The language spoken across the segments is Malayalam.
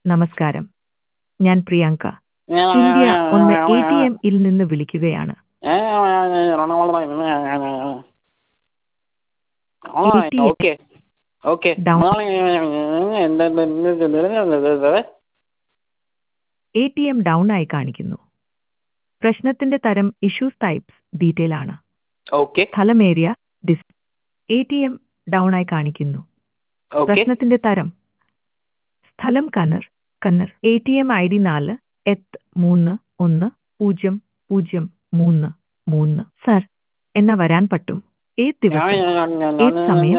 നമസ്കാരം ഞാൻ പ്രിയങ്ക ഇന്ത്യ ഒന്ന് എ ടി എം ഇൽ നിന്ന് വിളിക്കുകയാണ് ഓക്കെ ഓക്കെ Down. എന്താ എ ടി എം ഡൗൺ ആയി കാണിക്കുന്നു പ്രശ്നത്തിന്റെ തരം ഇഷ്യൂസ് ടൈപ്സ് ഡീറ്റെയിൽ ആണ് ഓക്കെ സ്ഥലമേരിയ this A T M down ആയി കാണിക്കുന്നു ഓക്കെ പ്രശ്നത്തിന്റെ തരം സ്ഥലം Kannur Kannur A T M I D നാല് എത്ത് മൂന്ന് ഒന്ന് പൂജ്യം പൂജ്യം മൂന്ന് മൂന്ന് സർ എന്നാ വരാൻ പറ്റും ഏത് ദിവസം ഏത് സമയം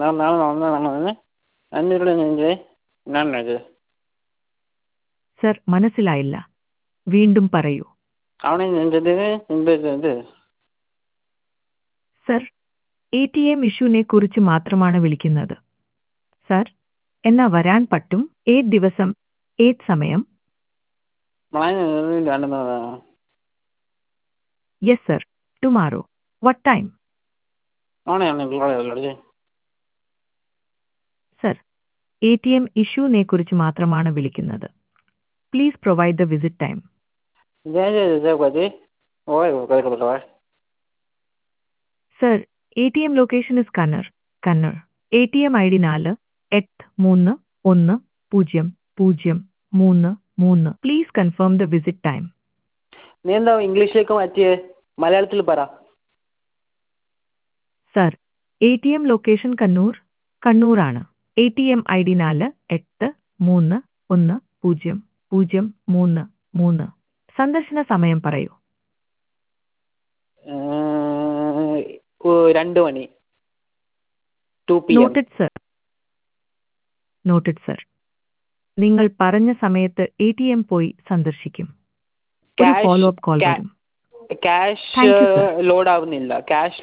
സർ മനസ്സിലായില്ല വീണ്ടും പറയൂ സർ എ ടി എം ഇഷ്യൂനെ കുറിച്ച് മാത്രമാണ് വിളിക്കുന്നത് സർ എന്നാ വരാൻ പറ്റും ഏത് ദിവസം ഏത് സമയം yes sir tomorrow what time sir A T M ഇഷ്യൂനെ കുറിച്ച് മാത്രമാണ് വിളിക്കുന്നത് please provide the visit time sir A T M location is Kannur Kannur A T M I D നാല് എട്ട് മൂന്ന് ഒന്ന് പൂജ്യം പൂജ്യം മൂന്ന് മൂന്ന് please confirm the visit time നീ എന്താ ഇംഗ്ലീഷിലേക്ക് മാറ്റിയേ മലയാളത്തിൽ പറ sir A T M location Kannur കണ്ണൂരാണ് A T M I D നാല് എട്ട് മൂന്ന് ഒന്ന് പൂജ്യം പൂജ്യം മൂന്ന് മൂന്ന് സന്ദർശന സമയം പറയൂ ഏഹ്, ഓ, രണ്ട് മണി two P M noted sir noted sir നിങ്ങൾ പറഞ്ഞ സമയത്ത് എ ടി എം പോയി സന്ദർശിക്കും ഒരു Cash- follow up call ca- വരും cash Thank you, sir. Load ആവുന്നില്ല ക്യാഷ്